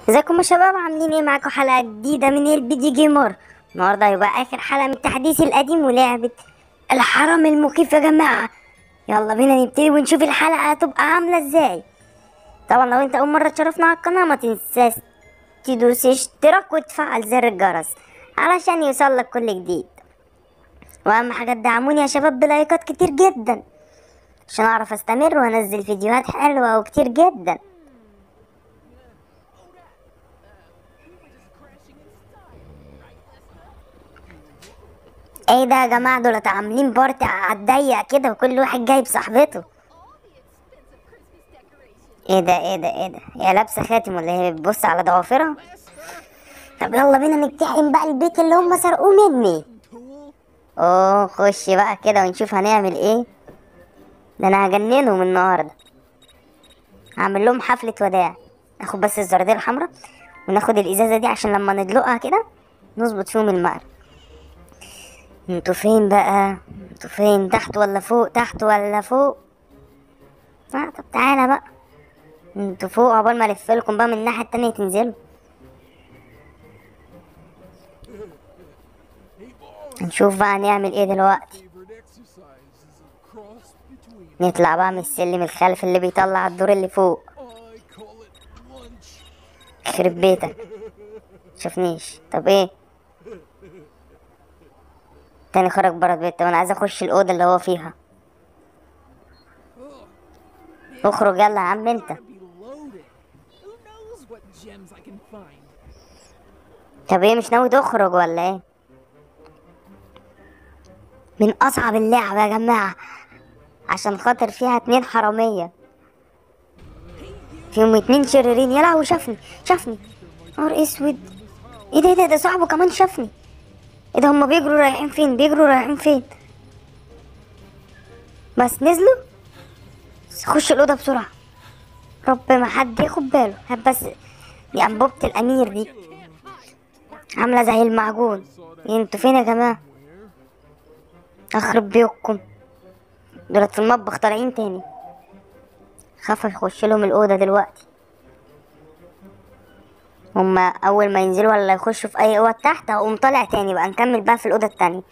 ازيكم يا شباب عاملين ايه معاكم حلقة جديدة من البيدي جيمر النهاردة هيبقى اخر حلقة من التحديث القديم ولعبة الحرم المخيف يا جماعة يلا بينا نبتدي ونشوف الحلقة هتبقى عاملة ازاي طبعا لو انت اول مرة تشرفنا على القناة ما تنساش تدوس اشتراك وتفعل زر الجرس علشان يوصلك كل جديد واهم حاجة تدعموني يا شباب بلايكات كتير جدا عشان اعرف استمر وانزل فيديوهات حلوة وكتير جدا ايه ده يا جماعة دولت عاملين بارتي على الضيق كده وكل واحد جايب صاحبته ايه ده ايه ده ايه ده هي لابسة خاتم ولا هي بتبص على ضوافرها طب يلا بينا نقتحم بقى البيت اللي هم سرقوه مني اوه خش بقى كده ونشوف هنعمل ايه ده انا هجننهم النهارده هعمل لهم حفلة وداع ناخد بس الزرادير الحمراء وناخد الازازة دي عشان لما ندلقها كده نظبط فيهم المقر انتوا فين بقى انتوا فين تحت ولا فوق تحت ولا فوق اه طب تعالى بقى انتوا فوق عقبال ما الفلكم بقى من الناحية التانية تنزلوا نشوف بقى هنعمل ايه دلوقتي favorite exercise is a cross between نطلع بقى من السلم الخلفي اللي بيطلع الدور اللي فوق I call it lunch. يخرب بيتك شافنيش طب ايه تاني خرج برا البيت طب انا عايز اخش الاوضه اللي هو فيها اخرج يلا يا عم انت Gotta be loaded. Who knows what gems I can find? طب ايه مش ناوي تخرج ولا ايه من اصعب اللعب يا جماعه عشان خاطر فيها اتنين حراميه فيهم اتنين شريرين يا لهوي شافني شافني نهار اسود ايه ده ايه ده ده صاحبه كمان شافني ايه ده هما بيجروا رايحين فين بيجروا رايحين فين بس نزلوا خش الاوضه بسرعه رب ما حد ياخد باله هات بس دي انبوبه الامير دي عامله زي المعجون انتوا فين يا جماعه اخرب بيوتكم دولت في المطبخ طالعين تاني خاف يخش لهم الاوضه دلوقتي هما اول ما ينزلوا ولا يخشوا في اي اوضه تحت هقوم طالع تاني بقى نكمل بقى في الاوضه التانية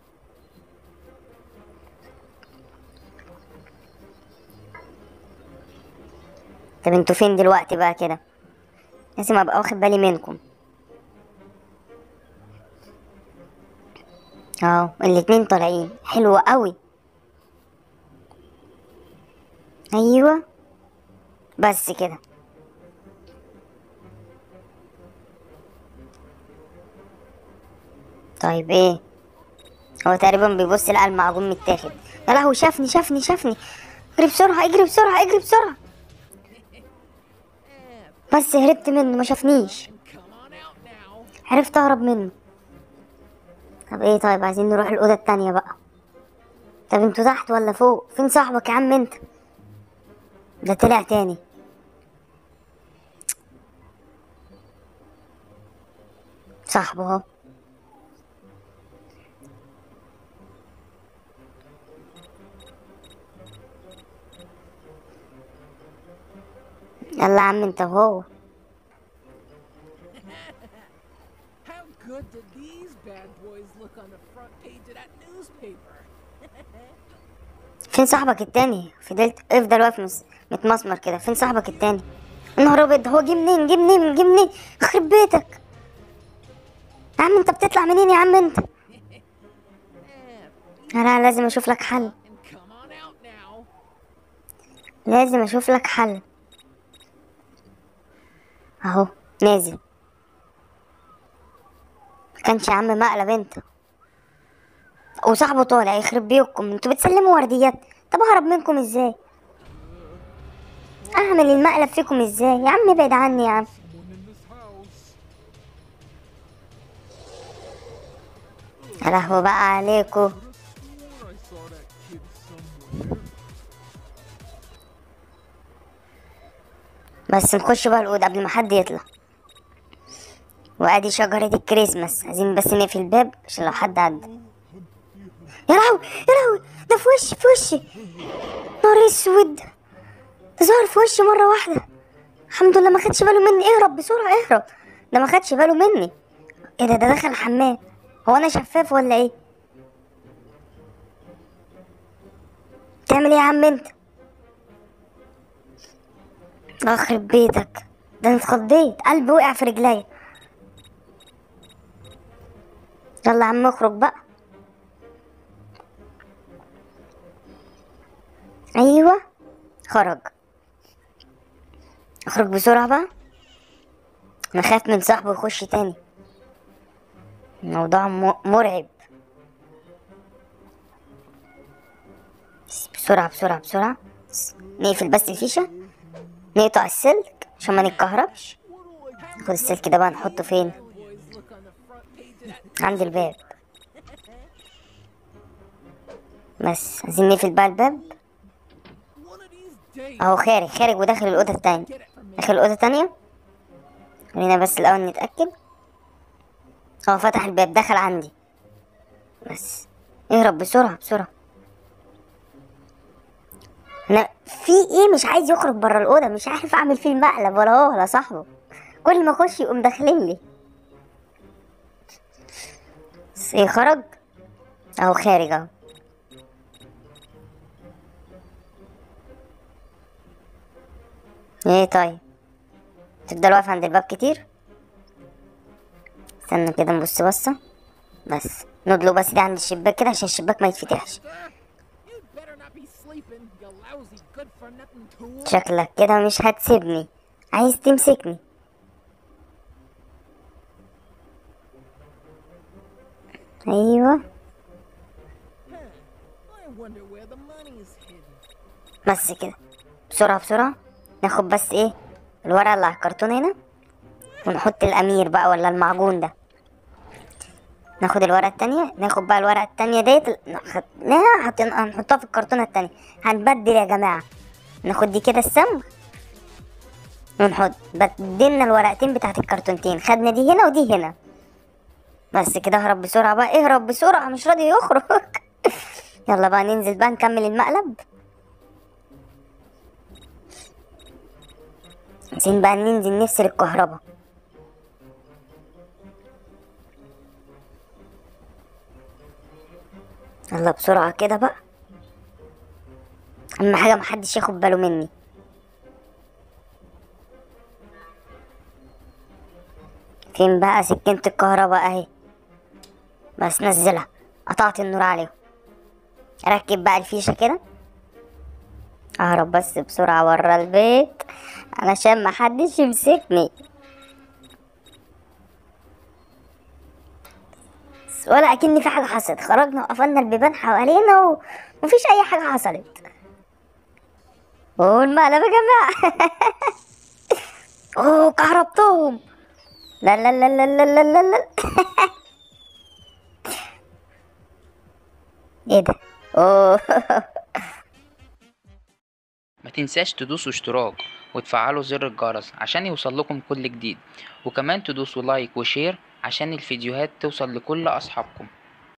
طب انتوا فين دلوقتي بقى كده لازم ابقى واخد بالي منكم اهو الاتنين طالعين حلو قوي ايوه بس كده طيب ايه هو تقريبا بيبص لقى المعجون متاخد يا لهوي شافني شافني شافني اجري بسرعة اجري بسرعة اجري بسرعة بس هربت منه ما شافنيش Come on out now. عرفت اهرب منه طب ايه طيب عايزين نروح الأوضة التانية بقى طب انتوا تحت ولا فوق فين صاحبك يا عم انت ده طلع تاني صاحبه اهو يلا يا عم انت وهو How good did these bad boys look on the front page of that newspaper? فين صاحبك التاني فضلت افضل واقف مس- متمسمر كده فين صاحبك التاني يا نهار ابيض هو جه منين جه منين جه منين يخرب بيتك يا عم انت بتطلع منين يا عم انت انا لازم اشوف لك حل And come on out now. لازم اشوف لك حل اهو نازل ما كانش يا عم مقلب انت وصاحبه طالع يخرب بيكم انتوا بتسلموا ورديات طب اهرب منكم ازاي اعمل المقلب فيكم ازاي يا عم ابعد عني يا عم Someone in this house. يا لهوي بقى عليكم Swore I saw that kid somewhere. بس نخش بقى الأوضة قبل ما حد يطلع وادي شجرة الكريسماس عايزين بس نقفل الباب عشان لو حد عدى يا لهوي يا لهوي ده في وشي في وشي نهار اسود ده ظهر في وشي مرة واحدة الحمد لله ما خدش باله مني اهرب بسرعة اهرب ده ما خدش باله مني ايه ده ده دخل الحمام هو انا شفاف ولا ايه تعمل ايه يا عم انت اخرب بيتك ده انا اتخضيت قلبي وقع في رجليا يلا يا عم اخرج بقى ايوه خرج اخرج بسرعة بقى انا خايف من صاحبه يخش تاني الموضوع م- مرعب بس بسرعة بسرعة بسرعة بس نقفل بس الفيشة نقطع السلك عشان ما نتكهربش خد السلك ده بقى نحطه فين Boys look on the front page of that عند الباب بس عايزين نقفل بقى الباب one of these days. اهو خارج خارج وداخل الأوضة التانية Get it from me. داخل الأوضة التانية خلينا بس الأول نتأكد اه فتح الباب دخل عندي بس اهرب بسرعة بسرعة انا في ايه مش عايز يخرج بره الأوضة مش عارف اعمل فيه المقلب ولا هو ولا صاحبه كل ما اخش يقوم داخلين لي بس ايه خرج اهو خارج اهو ايه طيب تفضل واقف عند الباب كتير استنى كده نبص بصة بس ندلق بس دي عند الشباك كده عشان الشباك ما يتفتحش Sir, you'd better not be sleeping, you lousy good for nothing tool. شكلك كده مش هتسيبني عايز تمسكني ايوه Huh. I wonder where the money is hidden. بس كده بسرعة بسرعة ناخد بس ايه الورقة اللي على الكرتون هنا ونحط الأمير بقى ولا المعجون ده ناخد الورقة التانية ناخد بقى الورقة التانية ديت ناخدناها حاطين- هنحطها في الكرتونة التانية هنبدل يا جماعة ناخد دي كده السم ونحط بدلنا الورقتين بتاعت الكرتونتين خدنا دي هنا ودي هنا بس كده اهرب بسرعة بقى اهرب بسرعة مش راضي يخرج يلا بقى ننزل بقى نكمل المقلب عايزين بقى ننزل نفصل الكهرباء يلا بسرعة كده بقى أهم حاجة محدش ياخد باله مني فين بقى سكينة الكهرباء اهي بس نزلها قطعت النور عليهم اركب بقى الفيشة كده اهرب بس بسرعة برا البيت علشان محدش يمسكني بس ولا اكن في حاجة حصلت خرجنا وقفلنا البيبان حوالينا ومفيش اي حاجة حصلت والمقلب يا جماعة اوه كهربتهم لا لا لا لا لا لا لا لا ايه ده اوه ما تنساش تدوسوا اشتراك وتفعلوا زر الجرس عشان يوصل لكم كل جديد وكمان تدوسوا لايك وشير عشان الفيديوهات توصل لكل أصحابكم